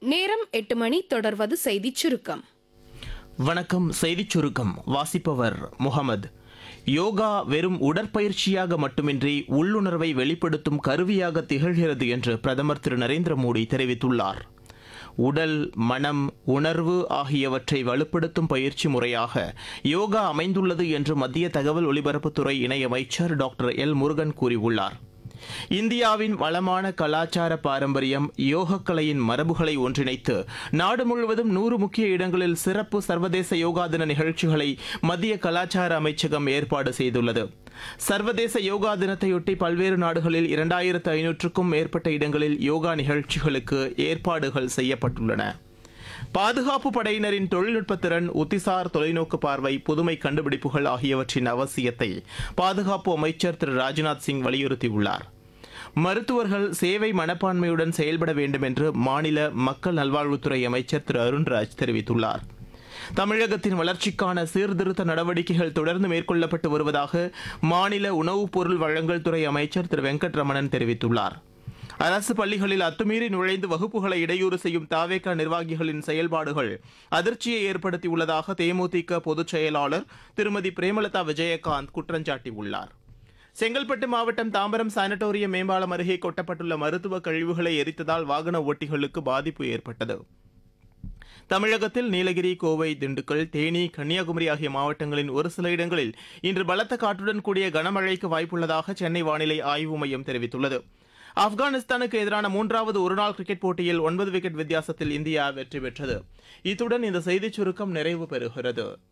நேரம் எட்டு மணி தொடர்வது செய்திச் சுருக்கம் வணக்கம் செய்திச் சுருக்கம் வாசிப்பவர் முகமது யோகா வெறும் உடற்பயிற்சியாக மட்டுமின்றி உள்ளுணர்வை வெளிப்படுத்தும் கருவியாக திகழ்கிறது என்று பிரதமர் திரு நரேந்திர மோடி தெரிவித்துள்ளார் உடல் மனம் உணர்வு ஆகியவற்றை வலுப்படுத்தும் பயிற்சி முறையாக யோகா அமைந்துள்ளது என்று மத்திய தகவல் ஒலிபரப்புத்துறை இணையமைச்சர் டாக்டர் எல் முருகன் கூறியுள்ளார் இந்தியாவின் வளமான கலாச்சார பாரம்பரியம் யோகக்கலையின் மரபுகளை ஒன்றிணைத்து நாடு முழுவதும் நூறு முக்கிய இடங்களில் சிறப்பு சர்வதேச யோகா தின நிகழ்ச்சிகளை மத்திய கலாச்சார அமைச்சகம் ஏற்பாடு செய்துள்ளது சர்வதேச யோகா தினத்தையொட்டி பல்வேறு நாடுகளில் இரண்டாயிரத்து ஐநூற்றுக்கும் மேற்பட்ட இடங்களில் யோகா நிகழ்ச்சிகளுக்கு ஏற்பாடுகள் செய்யப்பட்டுள்ளன பாதுகாப்பு படையினரின் தொழில்நுட்ப திறன் உத்திசார் தொலைநோக்கு பார்வை புதுமை கண்டுபிடிப்புகள் ஆகியவற்றின் அவசியத்தை பாதுகாப்பு அமைச்சர் திரு ராஜ்நாத் சிங் வலியுறுத்தியுள்ளார் மருத்துவர்கள் சேவை மனப்பான்மையுடன் செயல்பட வேண்டும் என்று மாநில மக்கள் நல்வாழ்வுத்துறை அமைச்சர் திரு அருண்ராஜ் தெரிவித்துள்ளார் தமிழகத்தின் வளர்ச்சிக்கான சீர்திருத்த நடவடிக்கைகள் தொடர்ந்து மேற்கொள்ளப்பட்டு வருவதாக மாநில உணவுப் பொருள் வழங்கல் துறை அமைச்சர் திரு வெங்கட்ரமணன் தெரிவித்துள்ளார் அரசு பள்ளிகளில் அத்துமீறி நுழைந்து வகுப்புகளை இடையூறு செய்யும் தாவேக நிர்வாகிகளின் செயல்பாடுகள் அதிர்ச்சியை ஏற்படுத்தியுள்ளதாக தேமுதிக பொதுச் செயலாளர் திருமதி பிரேமலதா விஜயகாந்த் குற்றஞ்சாட்டியுள்ளார் செங்கல்பட்டு மாவட்டம் தாம்பரம் சானட்டோரியம் மேம்பாலம் அருகே கொட்டப்பட்டுள்ள மருத்துவ கழிவுகளை எரித்ததால் வாகன ஓட்டிகளுக்கு பாதிப்பு ஏற்பட்டது தமிழகத்தில் நீலகிரி கோவை திண்டுக்கல் தேனி கன்னியாகுமரி ஆகிய மாவட்டங்களின் ஒரு சில இடங்களில் இன்று பலத்த காற்றுடன் கூடிய கனமழைக்கு வாய்ப்புள்ளதாக சென்னை வானிலை ஆய்வு மையம் தெரிவித்துள்ளது ஆப்கானிஸ்தானுக்கு எதிரான மூன்றாவது ஒருநாள் கிரிக்கெட் போட்டியில் ஒன்பது விக்கெட் வித்தியாசத்தில் இந்தியா வெற்றி பெற்றது இத்துடன் இந்த செய்திச் சுருக்கம் நிறைவு பெறுகிறது